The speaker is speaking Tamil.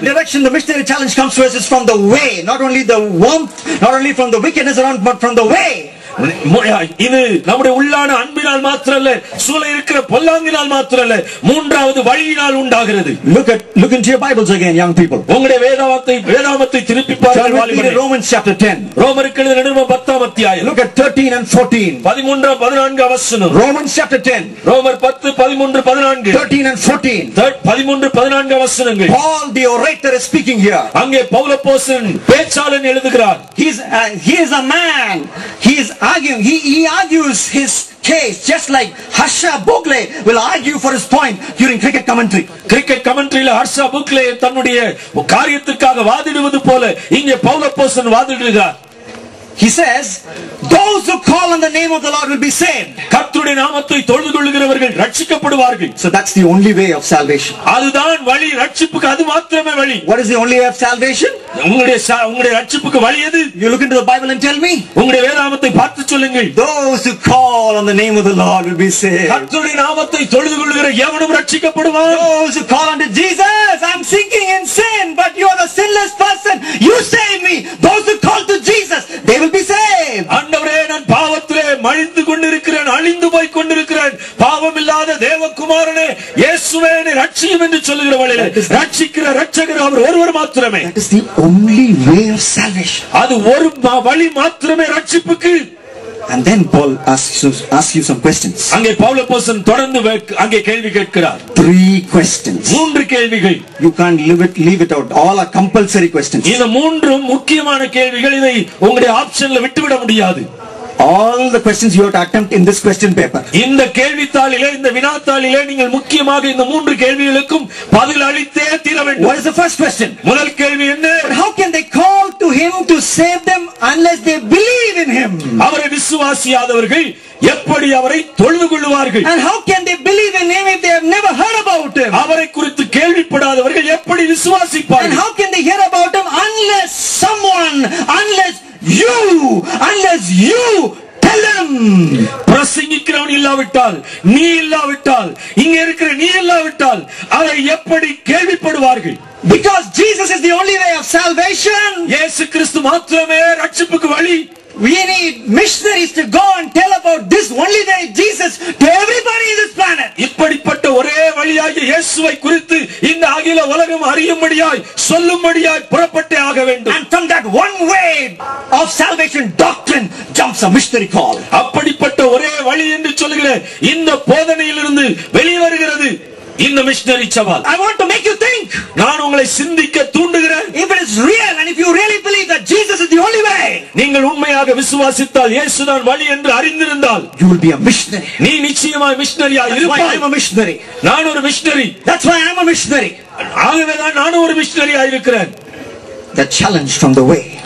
direction the missionary challenge comes to us is from the way, not only the warmth, not only from the wickedness around, but from the way. மு- இது நம்முடைய உள்ளான அன்பினால் மாத்திரல்ல சூழ இருக்கிற பொல்லாங்கினால் மாத்திரல்ல மூன்றாவது வழியினால் உண்டாகிறது Look at look into your Bibles again, young people. உங்களுடைய வேதாவத்தை வேதாமத்தை திருப்பி Shall பாருங்கள் we read வாலிபர்களே. Romans chapter 10? ரோமருக்கு எழுதின நிருபம் பத்தாம் அத்தியாயம் Look at 13 and 14. பதிமூன்றாம் பதினான்கு அவசனம் Romans chapter 10, ரோமர் பத்து பதிமூன்று பதினான்கு 13 and 14. Third- பதிமூன்று பதினான்கு அவசனங்கள் Paul the orator is speaking here. அங்கே பௌலப்போசன் பேச்சாளன் எழுதுகிறார் He's uh, he is a man. He is arguing. He, he argues his case just like Harsha Bogle will argue for his point during cricket commentary. Cricket கமெண்ட்ரியில ஹர்ஷா புக்லே தன்னுடைய காரியத்துக்காக வாதிடுவது போல இங்கே பௌலப்போசன் வாதிடுகிறார் He says, "Those who call on the name of the Lord will be saved." கர்த்தருடைய நாமத்தை தொழுது கொள்ளுகிறவர்கள் ரட்சிக்கப்படுவார்கள் So that's the only way of salvation. அதுதான் வழி ரட்சிப்புக்கு அது மாத்திரமே வழி What is the only way of salvation? உங்களுடைய ச- உங்களுடைய ரட்சிப்புக்கு வழி எது You look into the Bible and tell me. உங்களுடைய வேதாமத்தை பார்த்து சொல்லுங்கள் Those who call on the name of the Lord will be saved. கர்த்தருடைய நாமத்தை தொழுது கொள்ளுகிற எவனும் ரட்சிக்கப்படுவான் Those who call unto Jesus, I'm sinking in sin, but you are the sinless person. You save me. Those who call to Jesus, they will be saved. ஆண்டவரே நான் பாவத்திலே மழிந்து கொண்டிருக்கிறேன் அழிந்து போய் கொண்டிருக்கிறேன் பாவம் இல்லாத தேவகுமாரனே இயேசுவே என்னை ரட்சியும் என்று சொல்லுகிறவளே ரட்சிக்கிற ரட்சகர் அவர் ஒருவர் மாத்திரமே That is the only way of salvation. அது ஒரு ம- வழி மாத்திரமே ரட்சிப்புக்கு And then Paul asks you, asks you some questions. அங்கே பவுலப்போசன் தொடர்ந்து வே- அங்கே கேள்வி கேட்கிறார் Three questions. மூன்று கேள்விகள் You can't leave it, leave it out. All are compulsory questions. இந்த மூன்றும் முக்கியமான கேள்விகள் இதை உங்களுடைய ஆப்ஷன்ல விட்டுவிட முடியாது All the questions you have to attempt in this question paper. இந்த கேள்வித்தாளிலே இந்த வினாத்தாளிலே நீங்கள் முக்கியமாக இந்த மூன்று கேள்விகளுக்கும் பதில் அளித்தே தீர வேண்டும் What is the first question? முதல் கேள்வி என்ன But how can they call to him to save them unless they believe in him? அவரை விசுவாசியாதவர்கள் எப்படி அவரை தொழுது கொள்ளுவார்கள் And how can they believe in him if they have never heard about him? அவரை குறித்து கேள்விப்படாதவர்கள் எப்படி And விசுவாசிப்பார்கள் how can they hear about him unless someone, unless you, unless you tell them? பிரசங்கிக்கிறவன் இல்லாவிட்டால் நீ இல்லாவிட்டால் இங்க இருக்கிற நீ இல்லாவிட்டால் அதை எப்படி கேள்விப்படுவார்கள் Because Jesus is the only way of salvation. இயேசு கிறிஸ்து மாத்திரமே ரட்சிப்புக்கு வழி We need missionaries to go and tell about this only way Jesus to everybody in this planet. இப்படிப்பட்ட ஒரே வழியாகிய இயேசுவை குறித்து இந்த அகில உலகம் அறியும்படியாய் சொல்லும்படியாய் புறப்பட்டே ஆக வேண்டும் And from that one way of salvation doctrine jumps a missionary call. அப்படிப்பட்ட ஒரே வழி என்று சொல்லுகிற இந்த போதனையிலிருந்து வெளிவருகிறது இந்த மிஷனரி சவால் I want to make you think. நான் உங்களை சிந்திக்க தூண்டுகிறேன் If it is real and if you really believe that Jesus is the only way, நீங்கள் உண்மையாக விசுவாசித்தால் இயேசுதான் வழி என்று அறிந்திருந்தால் you will be a missionary. நீ நிச்சயமாய் மிஷனரியா That's why இருப்பாய் I'm a missionary. நான் ஒரு missionary That's why I'm a missionary. ஆகவேதான் நானும் ஒரு மிஷனரியா இருக்கிறேன் The challenge from the way.